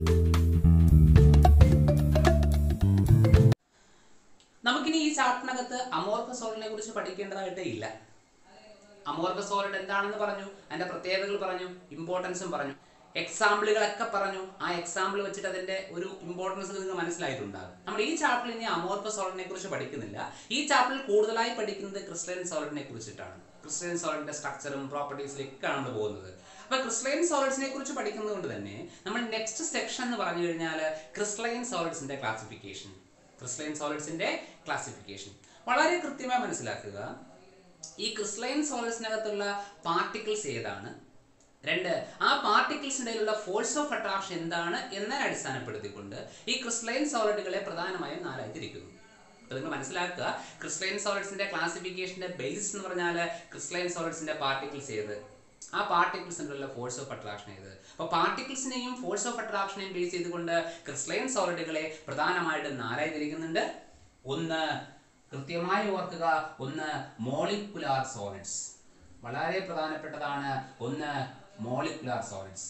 നമുക്കിനി ഈ ചാപ്റ്ററിനകത്ത് അമോർഫ സോളിനെ കുറിച്ച് പഠിക്കേണ്ടതായിട്ടേ ഇല്ല അമോർഫ സോളിഡ് എന്താണെന്ന് പറഞ്ഞു അതിന്റെ പ്രത്യേകതകൾ പറഞ്ഞു ഇമ്പോർട്ടൻസും പറഞ്ഞു എക്സാമ്പിളുകളൊക്കെ പറഞ്ഞു ആ എക്സാമ്പിൾ വെച്ചിട്ട് അതിന്റെ ഒരു ഇമ്പോർട്ടൻസ് നിങ്ങൾക്ക് മനസ്സിലായിട്ടുണ്ടാകും നമ്മൾ ഈ ചാപ്റ്ററിൽ ഇനി അമോർഫ സോളിഡിനെ കുറിച്ച് പഠിക്കുന്നില്ല ഈ ചാപ്റ്ററിൽ കൂടുതലായി പഠിക്കുന്നത് ക്രിസ്റ്റലൈൻ സോളിഡിനെ കുറിച്ചിട്ടാണ് ക്രിസ്റ്റലൈൻ സോളിഡിന്റെ സ്ട്രക്ചറും പ്രോപ്പർട്ടീസിലേക്കാണ് നമ്മൾ പോകുന്നത് അപ്പൊ ക്രിസ്റ്റലൈൻ സോളിഡ്സിനെ കുറിച്ച് പഠിക്കുന്നത് കൊണ്ട് തന്നെ നമ്മൾ നെക്സ്റ്റ് സെക്ഷൻ എന്ന് പറഞ്ഞു കഴിഞ്ഞാൽ ക്രിസ്റ്റലൈൻ സോളിഡ്സിന്റെ ക്ലാസിഫിക്കേഷൻ ക്രിസ്റ്റലൈൻ സോളിഡ്സിന്റെ ക്ലാസിഫിക്കേഷൻ വളരെ കൃത്യമായി മനസ്സിലാക്കുക ഈ ക്രിസ്റ്റലൈൻ സോളിഡ്സിനകത്തുള്ള പാർട്ടിക്കിൾസ് ഏതാണ് രണ്ട് ആ പാർട്ടിക്കിൾസിനിടയിലുള്ള ഫോഴ്സ് ഓഫ് അട്രാക്ഷൻ എന്താണ് എന്നതിനെ അടിസ്ഥാനപ്പെടുത്തിക്കൊണ്ട് ഈ ക്രിസ്റ്റലൈൻ സോളിഡുകളെ പ്രധാനമായും നാലായി തിരിക്കുന്നു അപ്പോൾ നിങ്ങൾ മനസ്സിലാക്കുക ക്രിസ്റ്റലൈൻ സോളിഡ്സിന്റെ ക്ലാസിഫിക്കേഷന്റെ ബേസിസ് എന്ന് പറഞ്ഞാൽ ക്രിസ്റ്റലൈൻ സോളിഡ്സിന്റെ പാർട്ടിക്കിൾസ് ഏത് ആ പാർട്ടിക്കിൾസിനുള്ള ഫോഴ്സ് ഓഫ് അട്രാക്ഷൻ ഏത് അപ്പോൾ പാർട്ടിക്കിൾസിനെയും ഫോഴ്സ് ഓഫ് അട്രാക്ഷനെയും ബേസ് ചെയ്തുകൊണ്ട് ക്രിസ്റ്റലൈൻ സോളിഡുകളെ പ്രധാനമായിട്ടും നാലായി തിരിക്കുന്നുണ്ട് ഒന്ന് കൃത്യമായി ഓർക്കുക ഒന്ന് മോളിക്കുലാർ സോളിഡ്സ് വളരെ പ്രധാനപ്പെട്ടതാണ് ഒന്ന് മോളിക്കുലാർ സോളിഡ്സ്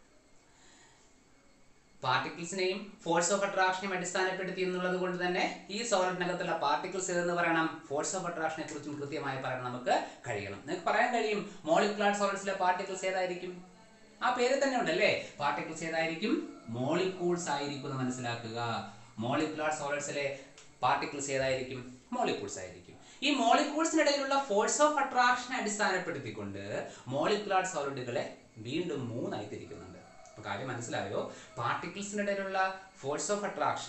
പാർട്ടിക്കിൾസിനെയും ഫോഴ്സ് ഓഫ് അട്രാക്ഷനെയും അടിസ്ഥാനപ്പെടുത്തി എന്നുള്ളത് കൊണ്ട് തന്നെ ഈ സോളിഡിനകത്തുള്ള പാർട്ടിക്കിൾസ് എന്ന് പറയണം ഫോഴ്സ് ഓഫ് അട്രാക്ഷനെ കുറിച്ചും കൃത്യമായി പറയാൻ നമുക്ക് കഴിയണം നിങ്ങൾക്ക് പറയാൻ കഴിയും മോളിക്കുലാർ സോളിഡ്സിലെ പാർട്ടിക്കിൾസ് ഏതായിരിക്കും ആ പേര് തന്നെ ഉണ്ടല്ലേ പാർട്ടിക്കിൾസ് ഏതായിരിക്കും മോളിക്യൂൾസ് ആയിരിക്കും എന്ന് മനസ്സിലാക്കുക മോളിക്കുലാർ സോളിഡ്സിലെ പാർട്ടിക്കിൾസ് ഏതായിരിക്കും മോളിക്യൂൾസ് ആയിരിക്കും ഈ മോളിക്യൂൾസിനിടയിലുള്ള ഫോഴ്സ് ഓഫ് അട്രാക്ഷനെ അടിസ്ഥാനപ്പെടുത്തിക്കൊണ്ട് മോളിക്കുലാർ സോളിഡുകളെ വീണ്ടും മൂന്നായി തിരിക്കുന്നുണ്ട് അപ്പൊ കാര്യം മനസ്സിലായോ പാർട്ടിക്കിൾസിനിടയിലുള്ള ഫോഴ്സ് ഓഫ് അട്രാക്ഷൻ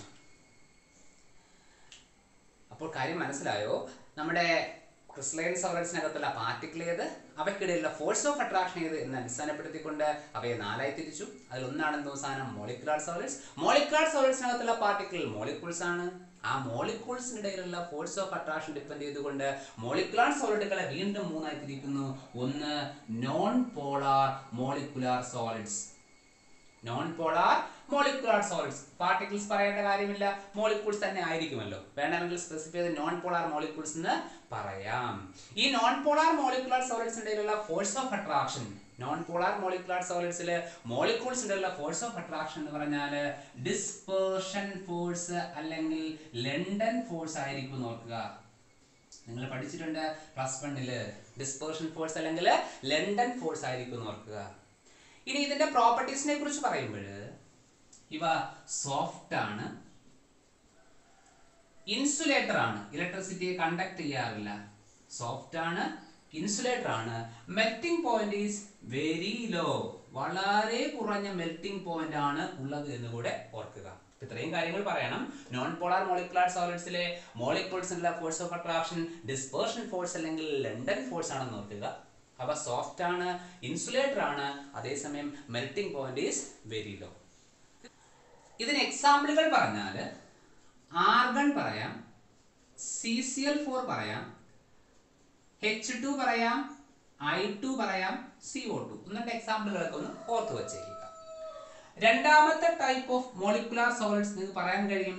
അപ്പോൾ കാര്യം മനസ്സിലായോ നമ്മുടെ ക്രിസ്റ്റലൈൻ സോളിഡ്സിനകത്തുള്ള പാർട്ടിക്കിൾ ഏത് അവയ്ക്കിടയിലുള്ള ഫോഴ്സ് ഓഫ് അട്രാക്ഷൻ ഏത് എന്ന് അടിസ്ഥാനപ്പെടുത്തിക്കൊണ്ട് അവയെ നാലായി തിരിച്ചു അതിൽ ഒന്നാണെന്ന് സാധനം മോളിക്കുലാർ സോളിഡ്സ് മോളിക്കുലാർ സോളിഡ്സിനകത്തുള്ള പാർട്ടിക്കിൾ മോളിക്യൂൾസ് ആണ് ആ മോളിക്യൂൾസിനിടയിലുള്ള ഫോഴ്സ് ഓഫ് അട്രാക്ഷൻ ഡിപ്പെൻഡ് ചെയ്തുകൊണ്ട് മോളിക്കുലാർ സോളിഡുകളെ വീണ്ടും മൂന്നായി തിരിക്കുന്നു ഒന്ന് non polar molecular solids non polar molecular solids particles പറയേണ്ട കാര്യമില്ല മോളിക്യൂൾസ് തന്നെ ആയിരിക്കുമല്ലോ വേണമെങ്കിൽ സ്പെസിഫൈ ചെയ്ത് നോൺ പോളാർ മോളിക്യൂൾസ് എന്ന് പറയാം ഈ നോൺ പോളാർ മോളിക്കുലാർ സോളിഡ്സിന്റെ force of attraction non polar molecular സോളിഡ്സിൽ മോളിക്യൂൾസിന്റെ ഫോഴ്സ് ഓഫ് അട്രാക്ഷൻ എന്ന് പറഞ്ഞാൽ ഡിസ്പേർഷൻ ഫോഴ്സ് അല്ലെങ്കിൽ ലണ്ടൻ ഫോഴ്സ് ആയിരിക്കും എന്ന് ഓർക്കുക നിങ്ങൾ പഠിച്ചിട്ടുണ്ട് പ്ലസ് വണ്ണില് ഡിസ്പേർഷൻ ഫോഴ്സ് അല്ലെങ്കിൽ ലണ്ടൻ ഫോഴ്സ് ആയിരിക്കും എന്ന് ഓർക്കുക ഇനി ഇതിന്റെ പ്രോപ്പർട്ടീസിനെ കുറിച്ച് പറയുമ്പോൾ ഇവ സോഫ്റ്റ് ആണ് ഇൻസുലേറ്റർ ആണ് ഇലക്ട്രിസിറ്റിയെ കണ്ടക്ട് ചെയ്യാറില്ല സോഫ്റ്റ് ആണ് ഇൻസുലേറ്റർ ആണ് melting point is very low വളരെ കുറഞ്ഞ മെൽറ്റിംഗ് പോയിന്റ് ആണ് ഉള്ളത് എന്ന് കൂടെ ഓർക്കുക ഇത്രയും കാര്യങ്ങൾ പറയണം നോൺ പോളാർ മോളിക്കുലാർ സോളിഡ്സിലെ മോളിക്യൂൾസിനുള്ള force of attraction dispersion force അല്ലെങ്കിൽ ലണ്ടൻ ഫോഴ്സ് ആണെന്ന് ഓർക്കുക അവ സോഫ്റ്റ് ആണ് ഇൻസുലേറ്റർ ആണ് അതേസമയം melting point is very low ഇതിന് എക്സാമ്പിളുകൾ പറഞ്ഞാൽ ആർഗൺ പറയാം സി സി എൽ ഫോർ പറയാം എച്ച് ടു പറയാം ഐ ടു പറയാം സി ഒ ടു എന്നിട്ട് എക്സാമ്പിളുകളൊക്കെ ഒന്ന് ഓർത്ത് വച്ചേക്കുക രണ്ടാമത്തെ ടൈപ്പ് ഓഫ് മോളിക്കുലാർ സോളിഡ്സ് നിങ്ങൾക്ക് പറയാൻ കഴിയും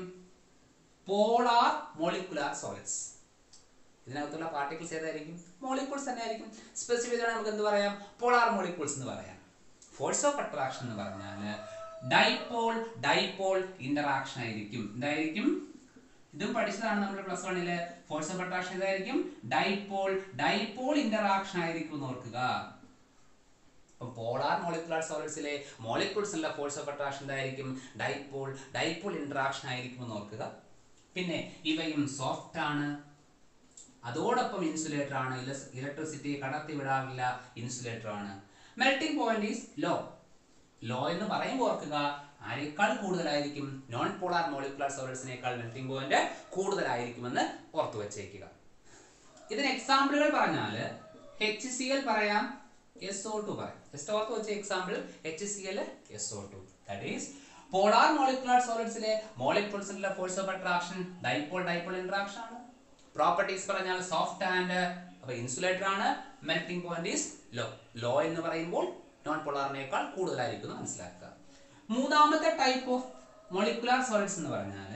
പോളാർ മോളിക്കുലാർ സോളിഡ്സ് ഇതിനകത്തുള്ള പാർട്ടിക്കിൾസ് ഏതായിരിക്കും മോളിക്യൂൾസ് തന്നെ ആയിരിക്കും സ്പെസിഫിക് ചെയ്താൽ നമുക്ക് എന്ത് പറയാം പോളാർ മോളിക്യൂൾസ് എന്ന് പറയാം ഫോഴ്സ് ഓഫ് അട്രാക്ഷൻ എന്ന് പറഞ്ഞാൽ ഡൈപോൾ ഡൈപോൾ ഇന്ററാക്ഷൻ ആയിരിക്കും എന്തായിരിക്കും ഇതും പഠിച്ചതാണ് നമ്മൾ പ്ലസ് വണ്ണില് ഫോഴ്സ് ഓഫ് അട്രാക്ഷൻ ഇതായിരിക്കും ഡൈപോൾ ഡൈപോൾ ഇന്ററാക്ഷൻ ആയിരിക്കും എന്ന് ഓർക്കുക അപ്പം പോളാർ മോളിക്കുലാർ സോളിഡ്സിലെ മോളിക്യൂൾസിലുള്ള ഫോഴ്സ് ഓഫ് അട്രാക്ഷൻ എന്തായിരിക്കും ഡൈപോൾ ഡൈപോൾ ഇന്ററാക്ഷൻ ആയിരിക്കും എന്ന് ഓർക്കുക പിന്നെ ഇവയും സോഫ്റ്റ് ആണ് അതോടൊപ്പം ഇൻസുലേറ്റർ ആണ് ഇലക്ട്രിസിറ്റി കടത്തി വിടാറില്ല ഇൻസുലേറ്റർ ആണ് melting point is low low എന്ന് പറയുമ്പോൾ ഓർക്കുക ആരെക്കാൾ കൂടുതലായിരിക്കും നോൺ പോളാർ മോളിക്കുലാർ സോളിഡ്സിനേക്കാൾ മെൽറ്റിംഗ് പോയിന്റ് കൂടുതലായിരിക്കുമെന്ന് ഓർത്തു വെച്ചേക്കുക ഇതിന് എക്സാമ്പിളുകൾ പറഞ്ഞാൽ എച്ച് സി എൽ പറയാം എസ് ഒ ടു പറയാം ജസ്റ്റ് ഓർത്ത് വെച്ച example H C L S O two that is polar molecular സോളിഡ്സിലെ മോളിക്യൂൾസിലുള്ള force of attraction dipole dipole interaction ആണ് പ്രോപ്പർട്ടീസ് പറഞ്ഞാൽ സോഫ്റ്റ് ആൻഡ് അപ്പൊ ഇൻസുലേറ്റർ ആണ് melting point is low low എന്ന് പറയുമ്പോൾ നോൺ പോളാറിനേക്കാൾ കൂടുതലായിരിക്കും എന്ന് മനസ്സിലാക്കുക മൂന്നാമത്തെ ടൈപ്പ് ഓഫ് മോളിക്കുലാർ സോളിഡ്സ് എന്ന് പറഞ്ഞാൽ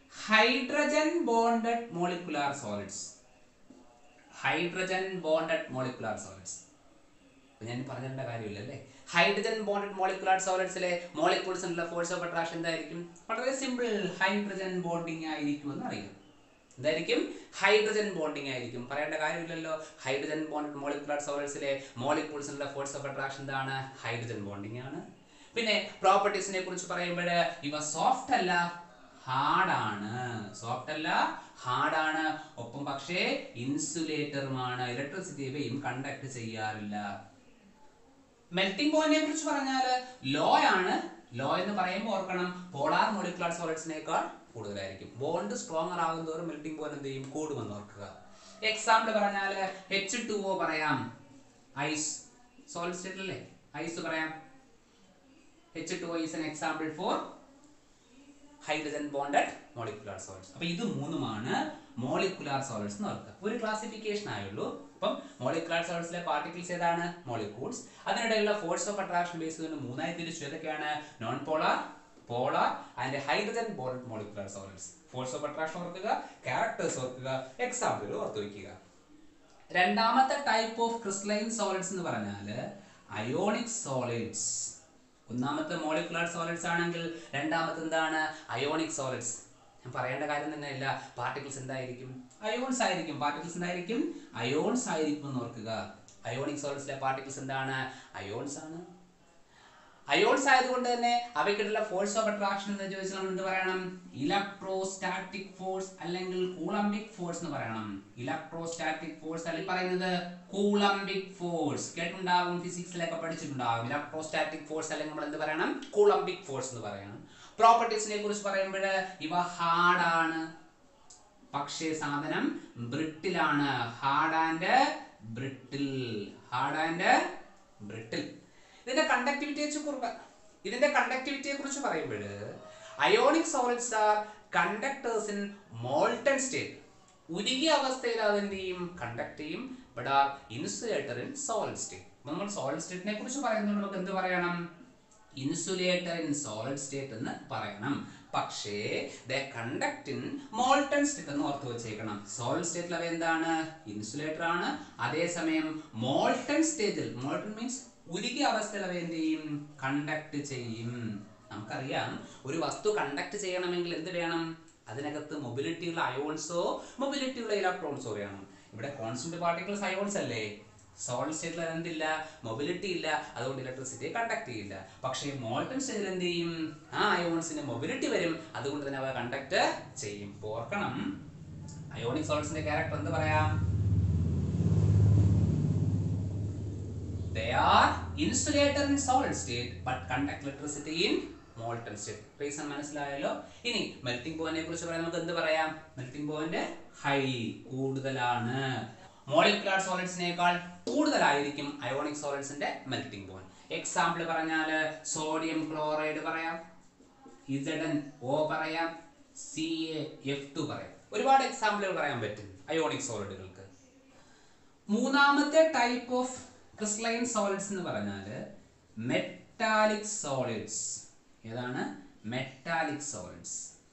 hydrogen bonded molecular solids hydrogen bonded molecular solids അപ്പൊ ഞാൻ പറഞ്ഞിട്ട കാര്യമില്ല അല്ലേ ഹൈഡ്രജൻ ബോണ്ടഡ് മോളിക്കുലാർ സോളിഡ്സിലെ മോളിക്യൂൾസിനുള്ള ഫോഴ്സ് ഓഫ് അട്രാക്ഷൻ എന്തായിരിക്കും വളരെ സിമ്പിൾ ഹൈഡ്രജൻ ബോണ്ടിങ് ആയിരിക്കും എന്ന് അറിയാം എന്തായിരിക്കും ഹൈഡ്രജൻ ബോണ്ടിങ് ആയിരിക്കും പറയേണ്ട കാര്യമില്ലല്ലോ ഹൈഡ്രജൻ ബോണ്ടഡ് മോളിക്കുലാർ സോളിഡ്സിലെ മോളിക്യൂൾസിനുള്ള ഫോഴ്സ് ഓഫ് അട്രാക്ഷൻ എന്താണ് ഹൈഡ്രജൻ ബോണ്ടിങ് ആണ് പിന്നെ പ്രോപ്പർട്ടീസിനെ കുറിച്ച് പറയുമ്പോൾ ഇവ സോഫ്റ്റ് അല്ല ഹാർഡാണ് സോഫ്റ്റ് അല്ല ഹാർഡാണ് ഒപ്പം പക്ഷേ ഇൻസുലേറ്ററുമാണ് ഇലക്ട്രിസിറ്റി ഇവയും കണ്ടക്ട് ചെയ്യാറില്ല മെൽറ്റിംഗ് പോയിന്റിനെ കുറിച്ച് പറഞ്ഞാൽ ലോ ആണ് ലോ എന്ന് പറയുമ്പോൾ ഓർക്കണം പോളാർ മോളിക്കുലാർ സോളിഡ്സിനേക്കാൾ കൂടുതലായിരിക്കും ബോണ്ട് സ്ട്രോങ്ങർ ആകുന്നതോറും മെൽറ്റിംഗ് പോയിന്റ് എന്ത് ചെയ്യും കൂടുമെന്ന് ഓർക്കുക എക്സാമ്പിൾ പറഞ്ഞാൽ എച്ച് ടു ഒ പറയാം ഐസ് സോളിഡ് സ്റ്റേറ്റ് അല്ലേ ഐസ് പറയാം H two is an example for hydrogen bonded molecular solids അപ്പൊ ഇത് മൂന്നുമാണ് മോളിക്കുലാർ സോളിഡ്സ് എന്ന് ഓർക്കുക ഒരു ക്ലാസിഫിക്കേഷൻ ആയുള്ളൂ അപ്പം മോളിക്കുലാർ സോളിഡ്സിലെ പാർട്ടിക്കിൾസ് ഏതാണ് മോളിക്യൂൾസ് അതിനിടയിലുള്ള ഫോഴ്സ് ഓഫ് അട്രാക്ഷൻ ബേസ് ചെയ്തുകൊണ്ട് മൂന്നായി തിരിച്ചു ഏതൊക്കെയാണ് non polar polar and hydrogen bonded molecular solids force of attraction ഓർക്കുക ക്യാരക്ടേഴ്സ് ഓർക്കുക എക്സാമ്പിളുകൾ ഓർത്തു വയ്ക്കുക രണ്ടാമത്തെ ടൈപ്പ് ഓഫ് ക്രിസ്റ്റലൈൻ സോളിഡ്സ് എന്ന് പറഞ്ഞാൽ അയോണിക് സോളിഡ്സ് ഒന്നാമത്തെ മോളിക്കുലാർ സോളിഡ്സ് ആണെങ്കിൽ രണ്ടാമത്തെ എന്താണ് അയോണിക് സോളിഡ്സ് ഞാൻ പറയേണ്ട കാര്യം തന്നെ ഇല്ല പാർട്ടിക്കിൾസ് എന്തായിരിക്കും അയോൺസ് ആയിരിക്കും പാർട്ടിക്കിൾസ് എന്തായിരിക്കും അയോൺസ് ആയിരിക്കും എന്ന് ഓർക്കുക അയോണിക് സോളിഡ്സിലെ പാർട്ടിക്കിൾസ് എന്താണ് അയോൺസ് ആണ് അയോൺസ് ആയതുകൊണ്ട് തന്നെ അവയ്ക്കിട്ടുള്ള ഫോഴ്സ് ഓഫ് അട്രാക്ഷൻ എന്ന് ചോദിച്ചാൽ നമ്മൾ എന്ത് പറയണം ഇലക്ട്രോസ്റ്റാറ്റിക് ഫോഴ്സ് അല്ലെങ്കിൽ കൂളംബിക് ഫോഴ്സ് എന്ന് പറയണം ഇലക്ട്രോസ്റ്റാറ്റിക് ഫോഴ്സ് അല്ലെങ്കിൽ പറയുന്നത് കൂളംബിക് ഫോഴ്സ് കേട്ടിട്ടുണ്ടാകും ഫിസിക്സിലൊക്കെ പഠിച്ചിട്ടുണ്ടാകും ഇലക്ട്രോസ്റ്റാറ്റിക് ഫോഴ്സ് അല്ലെങ്കിൽ നമ്മൾ എന്ത് പറയണം കൂളംബിക് ഫോഴ്സ് എന്ന് പറയണം പ്രോപ്പർട്ടീസിനെ കുറിച്ച് പറയുമ്പോൾ ഇവ ഹാർഡാണ് പക്ഷേ സാധനം ബ്രിട്ടിലാണ് hard and brittle hard and brittle ഇതിന്റെ കണ്ടക്ടിവിറ്റിയെ കുറിച്ച് ഇതിന്റെ കണ്ടക്ടിവിറ്റിയെ കുറിച്ച് പറയുമ്പോൾ ionic solids are conductors in molten state ഉരുകിയ അവസ്ഥയിൽ അതിന്റെയും കണ്ടക്ട് ചെയ്യും but are insulator in solid state നമ്മൾ സോളിഡ് സ്റ്റേറ്റിനെ കുറിച്ച് പറയുന്നത് നമുക്ക് എന്ത് പറയണം ഇൻസുലേറ്റർ ഇൻ സോളിഡ് സ്റ്റേറ്റ് എന്ന് പറയണം പക്ഷേ the conduct in molten state എന്ന് ഓർത്ത് വെച്ചേക്കണം സോളിഡ് സ്റ്റേറ്റിൽ അവ എന്താണ് ഇൻസുലേറ്റർ ആണ് അതേസമയം മോൾട്ടൺ സ്റ്റേറ്റിൽ മോൾട്ടൺ മീൻസ് ഉരുകിയ അവസ്ഥയിൽ അവ എന്ത് ചെയ്യും കണ്ടക്ട് ചെയ്യും നമുക്കറിയാം ഒരു വസ്തു കണ്ടക്ട് ചെയ്യണമെങ്കിൽ എന്ത് വേണം അതിനകത്ത് മൊബിലിറ്റി ഉള്ള അയോൺസോ മൊബിലിറ്റി ഉള്ള ഇലക്ട്രോൺസോ വേണം ഇവിടെ കോൺസ്റ്റന്റ് പാർട്ടിക്കിൾസ് അയോൺസ് അല്ലേ സോളിഡ് സ്റ്റേറ്റിൽ എന്തില്ല മൊബിലിറ്റി ഇല്ല അതുകൊണ്ട് ഇലക്ട്രിസിറ്റി കണ്ടക്ട് ചെയ്യില്ല പക്ഷേ മോൾട്ടൺ സ്റ്റേറ്റിൽ എന്ത് ചെയ്യും ആ അയോൺസിന് മൊബിലിറ്റി വരും അതുകൊണ്ട് തന്നെ അവ കണ്ടക്ട് ചെയ്യും ഇപ്പൊ ഓർക്കണം അയോണിക് സോൾഡ്സിന്റെ ക്യാരക്ടർ എന്ത് പറയാം They are insulator in solid state but conduct electricity in molten state. Reason മനസ്സിലായല്ലോ ഇനി മെൽറ്റിംഗ് പോയിന്റിനെ കുറിച്ച് പറയാൻ നമുക്ക് എന്ത് പറയാം മെൽറ്റിംഗ് പോയിന്റ് ഹൈ കൂടുതലാണ് മോളിക്കുലാർ സോളിഡ്സിനേക്കാൾ കൂടുതലായിരിക്കും അയോണിക് സോളിഡ്സിന്റെ മെൽറ്റിംഗ് പോയിന്റ് എക്സാമ്പിൾ പറഞ്ഞാൽ സോഡിയം ക്ലോറൈഡ് പറയാം ഇസഡൻ ഓ പറയാം സി എ എഫ് ടു പറയാം ഒരുപാട് എക്സാമ്പിളുകൾ പറയാൻ പറ്റും അയോണിക് സോളിഡുകൾക്ക് മൂന്നാമത്തെ ടൈപ്പ് ഓഫ് ക്രിസ്റ്റലൈൻ സോളിഡ്സ് എന്ന് പറഞ്ഞാൽ മെറ്റാലിക് സോളിഡ്സ് ഏതാണ് മെറ്റാലിക് സോളിഡ്സ്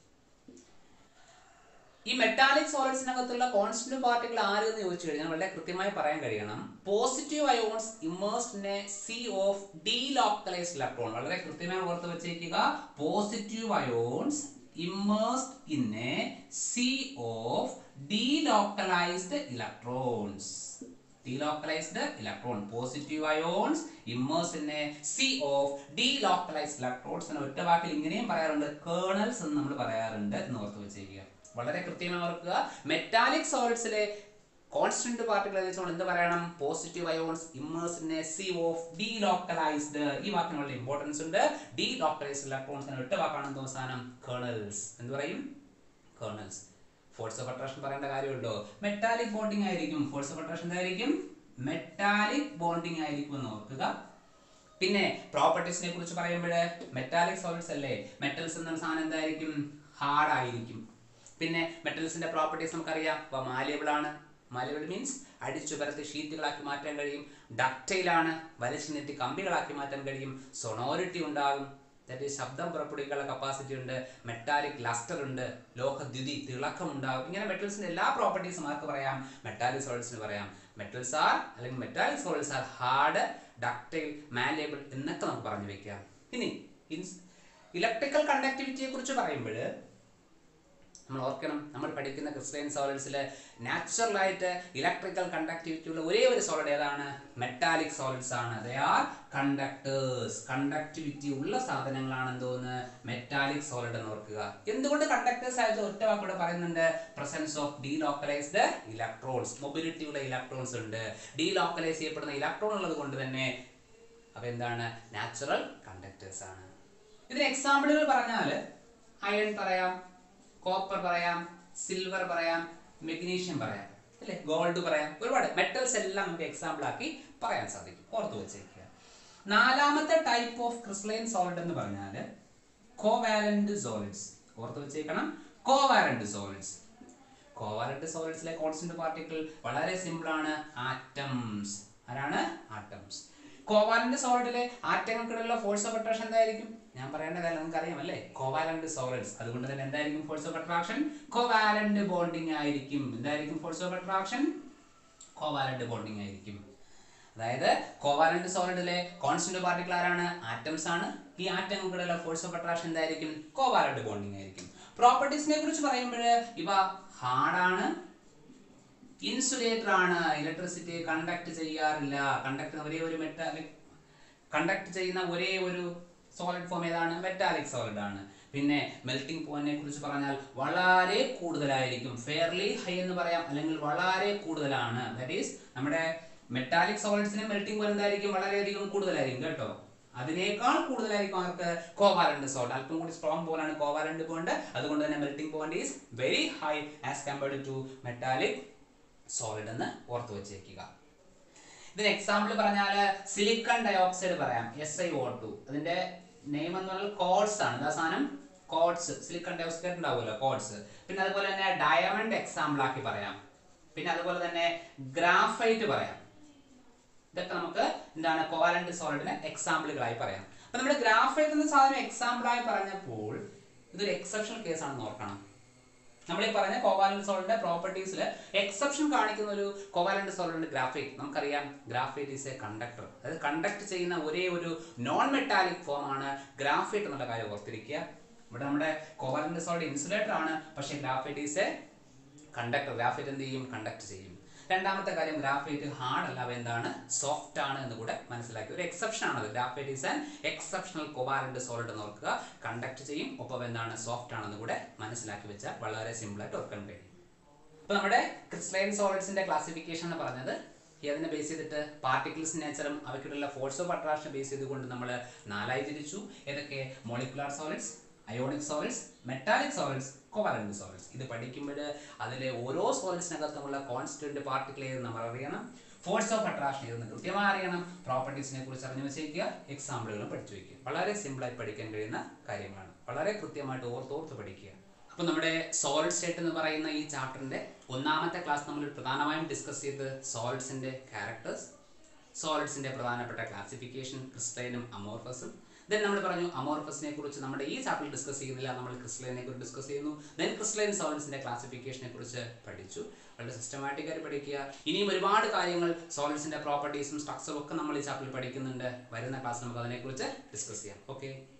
ഈ മെറ്റാലിക് സോളിഡ്സിനകത്തുള്ള കോൺസ്റ്റന്റ് പാർട്ടിക്കിൾ ആര് എന്ന് ചോദിച്ചു കഴിഞ്ഞാൽ വളരെ കൃത്യമായി പറയാൻ കഴിയണം positive ions immersed in a sea of delocalised electron വളരെ കൃത്യമായി ഓർത്ത് വെച്ചേക്കുക positive ions immersed in a sea of delocalised electrons delocalized electron positive ions immersed in a sea of delocalized electrons എന്ന ഒറ്റ വാക്കിൽ ഇങ്ങനെയും പറയാറുണ്ട് കേണൽസ് എന്ന് നമ്മൾ പറയാറുണ്ട് എന്ന് ഓർത്ത് വെച്ചേക്കുക വളരെ കൃത്യമായി ഓർക്കുക മെറ്റാലിക് സോളിഡ്സിലെ കോൺസ്റ്റന്റ് പാർട്ടികൾ വെച്ചുകൊണ്ട് എന്ത് പറയണം positive ions immerse in a sea of delocalised ഈ വാക്കിന് വളരെ ഇമ്പോർട്ടൻസ് ഉണ്ട് ഡീലോക്കലൈസ്ഡ് ഇലക്ട്രോൺസ് എന്ന ഒറ്റ വാക്കാണ് എന്ത് അവസാനം കേണൽസ് എന്ത് പറയും കേണൽസ് ഫോഴ്സ് ഓഫ് അട്രാക്ഷൻ പറയേണ്ട കാര്യമുണ്ടോ മെറ്റാലിക് ബോണ്ടിങ് ആയിരിക്കും ഫോഴ്സ് ഓഫ് അട്രാക്ഷൻ എന്തായിരിക്കും മെറ്റാലിക് ബോണ്ടിങ് ആയിരിക്കും എന്ന് ഓർക്കുക പിന്നെ പ്രോപ്പർട്ടീസിനെ കുറിച്ച് പറയുമ്പോൾ മെറ്റാലിക് സോളിഡ്സ് അല്ലേ മെറ്റൽസ് എന്ന സാധനം എന്തായിരിക്കും ഹാർഡ് ആയിരിക്കും പിന്നെ മെറ്റൽസിന്റെ പ്രോപ്പർട്ടീസ് നമുക്കറിയാം അപ്പോൾ മാലിയബിൾ ആണ് മാലിയബിൾ മീൻസ് അടിച്ചു പരത്തി ഷീറ്റുകളാക്കി മാറ്റാൻ കഴിയും ഡക്റ്റൈൽ ആണ് വലിച്ചു നീട്ടി കമ്പികളാക്കി മാറ്റാൻ കഴിയും സൊണോറിറ്റി ഉണ്ടാകും ദാറ്റ് ശബ്ദം പുറപ്പെടുവിക്കാനുള്ള കപ്പാസിറ്റി ഉണ്ട് മെറ്റാലിക് ലസ്റ്റർ ഉണ്ട് ലോഹദ്യുതി തിളക്കം ഉണ്ടാകും ഇങ്ങനെ മെറ്റൽസിന്റെ എല്ലാ പ്രോപ്പർട്ടീസും ആർക്ക് പറയാം മെറ്റാലിക് സോളിഡ്സിന് പറയാം മെറ്റൽസ് ആർ അല്ലെങ്കിൽ metallic solids are hard ductile malleable എന്നൊക്കെ നമുക്ക് പറഞ്ഞു വെക്കാം ഇനി ഇലക്ട്രിക്കൽ കണ്ടക്ടിവിറ്റിയെ കുറിച്ച് പറയുമ്പോൾ നമ്മൾ ഓർക്കണം നമ്മൾ പഠിക്കുന്ന ക്രിസ്റ്റൈൻ സോളിഡ്സിൽ നാച്ചുറലായിട്ട് ഇലക്ട്രിക്കൽ കണ്ടക്ടിവിറ്റി ഉള്ള ഒരേ ഒരു സോളിഡ് ഏതാണ് മെറ്റാലിക് സോളിഡ്സ് ആണ് ദേ ആർ കണ്ടക്ടേഴ്സ് കണ്ടക്ടിവിറ്റി ഉള്ള സാധനങ്ങളാണ് എന്തോന്ന് മെറ്റാലിക് സോളിഡ് എന്ന് ഓർക്കുക എന്തുകൊണ്ട് കണ്ടക്ടേഴ്സ് ആയിട്ട് ഒറ്റ വാക്കൂടെ പറയുന്നുണ്ട് presence of delocalised electrons mobility ഉള്ള ഇലക്ട്രോൺസ് ഉണ്ട് ഡീലോക്കലൈസ് ചെയ്യപ്പെടുന്ന ഇലക്ട്രോൺ ഉള്ളത് കൊണ്ട് തന്നെ അവ എന്താണ് നാച്ചുറൽ കണ്ടക്ടേഴ്സ് ആണ് ഇതിന് എക്സാമ്പിളുകൾ പറഞ്ഞാൽ അയൺ പറയാം കോപ്പർ പറയാം സിൽവർ പറയാം മെഗ്നീഷ്യം പറയാം അല്ലേ ഗോൾഡ് പറയാം ഒരുപാട് മെറ്റൽസ് എല്ലാം നമുക്ക് എക്സാമ്പിൾ ആക്കി പറയാൻ സാധിക്കും ഓർത്ത് വെച്ചേക്കുക നാലാമത്തെ ടൈപ്പ് ഓഫ് ക്രിസ്റ്റലൈൻ സോളിഡ് എന്ന് പറഞ്ഞാൽ കോവാലന്റ് സോളിഡ്സ് ഓർത്ത് വെച്ചേക്കണം കോവാലന്റ് സോളിഡ്സ് കോവാലന്റ് സോളിഡ്സിലെ കോൺസ്റ്റന്റ് പാർട്ടിക്കിൾ വളരെ സിമ്പിൾ ആണ് ആറ്റംസ് ആരാണ് ആറ്റംസ് കോവാലന്റ് സോളിഡിലെ ആറ്റങ്ങൾക്കിടയിലുള്ള ഫോഴ്സ് ഓഫ് അട്രാക്ഷൻ എന്തായിരിക്കും ഞാൻ പറയേണ്ട കാര്യം നിങ്ങൾക്ക് അറിയാമല്ലേ കോവാലന്റ് സോളിഡ്സ് അതുകൊണ്ട് തന്നെ എന്തായിരിക്കും force of attraction covalent bonding ആയിരിക്കും എന്തായിരിക്കും force of attraction covalent bonding ആയിരിക്കും അതായത് കോവാലന്റ് സോളിഡിലെ കോൺസ്റ്റന്റ് പാർട്ടിക്കിൾ ആരാണ് ആറ്റംസ് ആണ് ഈ ആറ്റങ്ങൾക്കിടയിലുള്ള ഫോഴ്സ് ഓഫ് അട്രാക്ഷൻ എന്തായിരിക്കും കോവാലന്റ് ബോണ്ടിങ് ആയിരിക്കും പ്രോപ്പർട്ടീസിനെ കുറിച്ച് പറയുമ്പോൾ ഇവ ഹാർഡാണ് ഇൻസുലേറ്റർ ആണ് ഇലക്ട്രിസിറ്റി കണ്ടക്ട് ചെയ്യാറില്ല കണ്ടക്ട് ഒരേ ഒരു മെറ്റാലിക് കണ്ടക്ട് ചെയ്യുന്ന ഒരേ ഒരു സോളിഡ് ഫോം ഏതാണ് മെറ്റാലിക് സോളിഡ് ആണ് പിന്നെ മെൽറ്റിംഗ് പോയിന്റിനെ കുറിച്ച് പറഞ്ഞാൽ വളരെ കൂടുതലായിരിക്കും ഫെയർലി ഹൈ എന്ന് പറയാം അല്ലെങ്കിൽ വളരെ കൂടുതലാണ് ദാറ്റ് ഈസ് നമ്മുടെ മെറ്റാലിക് സോളിഡ്സിന് മെൽറ്റിംഗ് പോയിന്റ് എന്തായിരിക്കും വളരെയധികം കൂടുതലായിരിക്കും കേട്ടോ അതിനേക്കാൾ കൂടുതലായിരിക്കും അവർക്ക് കോവാലന്റ് സോൾട്ട് അല്പം കൂടി സ്ട്രോങ് പോലാണ് കോവാലന്റ് ബോണ്ട് അതുകൊണ്ട് തന്നെ melting point is very high as compared to metallic solid എന്ന് ഓർത്ത് വെച്ചേക്കുക ഇതിന് എക്സാമ്പിൾ പറഞ്ഞാൽ സിലിക്കൺ ഡയോക്സൈഡ് പറയാം എസ് ഐ ഒ ടു അതിന്റെ നെയിം എന്ന് പറഞ്ഞാൽ കോഡ്സ് ആണ് എന്താ സാധനം കോഡ്സ് സിലിക്കൺ ഡയോക്സൈഡ് ഉണ്ടാവുമല്ലോ കോഡ്സ് പിന്നെ അതുപോലെ തന്നെ ഡയമണ്ട് എക്സാമ്പിൾ ആക്കി പറയാം പിന്നെ അതുപോലെ തന്നെ ഗ്രാഫൈറ്റ് പറയാം ഇതൊക്കെ നമുക്ക് എന്താണ് കോവാലന്റ് സോളിഡിന് എക്സാമ്പിളുകളായി പറയാം അപ്പൊ നമ്മുടെ ഗ്രാഫൈറ്റ് എന്ന സാധനം എക്സാമ്പിൾ ആയി പറഞ്ഞപ്പോൾ ഇതൊരു എക്സെപ്ഷണൽ കേസ് ആണെന്ന് ഓർക്കണം നമ്മൾ ഈ പറഞ്ഞ കോവാലന്റ് സോളിഡിന്റെ പ്രോപ്പർട്ടീസിൽ എക്സെപ്ഷൻ കാണിക്കുന്ന ഒരു കോവാലന്റ് സോളിഡിന്റെ ഗ്രാഫൈറ്റ് നമുക്കറിയാം ഗ്രാഫൈറ്റ് ഈസ് എ കണ്ടക്ടർ അതായത് കണ്ടക്ട് ചെയ്യുന്ന ഒരേ ഒരു നോൺ മെറ്റാലിക് ഫോം ആണ് ഗ്രാഫൈറ്റ് എന്നുള്ള കാര്യം ഓർത്തിരിക്കുക ഇവിടെ നമ്മുടെ കോവാലന്റ് സോളിഡ് ഇൻസുലേറ്റർ ആണ് പക്ഷേ graphite is a conductor graphite എന്ത് ചെയ്യും കണ്ടക്ട് ചെയ്യും രണ്ടാമത്തെ കാര്യം ഗ്രാഫൈറ്റ് ഹാർഡ് അല്ല അവ എന്താണ് സോഫ്റ്റ് ആണ് എന്ന് കൂടെ മനസ്സിലാക്കി ഒരു എക്സെപ്ഷൻ ആണ് അത് graphite is an exceptional covalent solid എന്ന് ഓർക്കുക കണ്ടക്ട് ചെയ്യും ഒപ്പം എന്താണ് സോഫ്റ്റ് ആണെന്ന് കൂടെ മനസ്സിലാക്കി വെച്ചാൽ വളരെ സിമ്പിൾ ആയിട്ട് ഓർക്കാൻ കഴിയും ഇപ്പൊ നമ്മുടെ ക്രിസ്റ്റലൈൻ സോളിഡ്സിന്റെ ക്ലാസിഫിക്കേഷൻ എന്ന് പറഞ്ഞത് ഏതിനെ ബേസ് ചെയ്തിട്ട് പാർട്ടിക്കിൾസ് നേച്ചറും അവയ്ക്കിടയിലുള്ള ഫോഴ്സ് ഓഫ് അട്രാക്ഷൻ ബേസ് ചെയ്തുകൊണ്ട് നമ്മൾ നാലായി തിരിച്ചു ഏതൊക്കെ molecular solids ionic solids metallic solids covalent solids ഇത് പഠിക്കുമ്പോൾ അതിലെ ഓരോ സോളിഡ്സിനകത്തുമുള്ള കോൺസ്റ്റന്റ് പാർട്ടിക്കിൾ ഏത് നമ്മൾ അറിയണം ഫോഴ്സ് ഓഫ് അട്രാക്ഷൻ ഏതെന്ന് കൃത്യമായി അറിയണം പ്രോപ്പർട്ടീസിനെ കുറിച്ച് അറിഞ്ഞു വെച്ചേക്കുക എക്സാമ്പിളുകളും പഠിച്ചു വയ്ക്കുക വളരെ സിമ്പിളായി പഠിക്കാൻ കഴിയുന്ന കാര്യങ്ങളാണ് വളരെ കൃത്യമായിട്ട് ഓർത്തോർത്ത് പഠിക്കുക അപ്പൊ നമ്മുടെ സോളിഡ് സ്റ്റേറ്റ് എന്ന് പറയുന്ന ഈ ചാപ്റ്ററിന്റെ ഒന്നാമത്തെ ക്ലാസ് നമ്മൾ പ്രധാനമായും ഡിസ്കസ് ചെയ്ത് സോളിഡ്സിന്റെ ക്യാരക്ടേഴ്സ് സോളിഡ്സിന്റെ പ്രധാനപ്പെട്ട ക്ലാസിഫിക്കേഷൻ ക്രിസ്റ്റൈനും അമോർഫസും ദെൻ നമ്മൾ പറഞ്ഞു അമോർഫസിനെ കുറിച്ച് നമ്മുടെ ഈ ചാപ്റ്ററിൽ ഡിസ്കസ് ചെയ്യുന്നില്ല നമ്മൾ ക്രിസ്റ്റലൈനെ കുറിച്ച് ഡിസ്കസ് ചെയ്യുന്നു ദെൻ ക്രിസ്റ്റലൈൻ സോളിഡ്സിന്റെ ക്ലാസിഫിക്കേഷനെ കുറിച്ച് പഠിച്ചു വളരെ സിസ്റ്റമാറ്റിക് ആയിട്ട് പഠിക്കുക ഇനിയും ഒരുപാട് കാര്യങ്ങൾ സോളിഡ്സിന്റെ പ്രോപ്പർട്ടീസും സ്ട്രക്ചറും ഒക്കെ നമ്മൾ ഈ ചാപ്റ്ററിൽ പഠിക്കുന്നുണ്ട് വരുന്ന ക്ലാസ് നമുക്ക് അതിനെക്കുറിച്ച് ഡിസ്കസ് ചെയ്യാം ഓക്കെ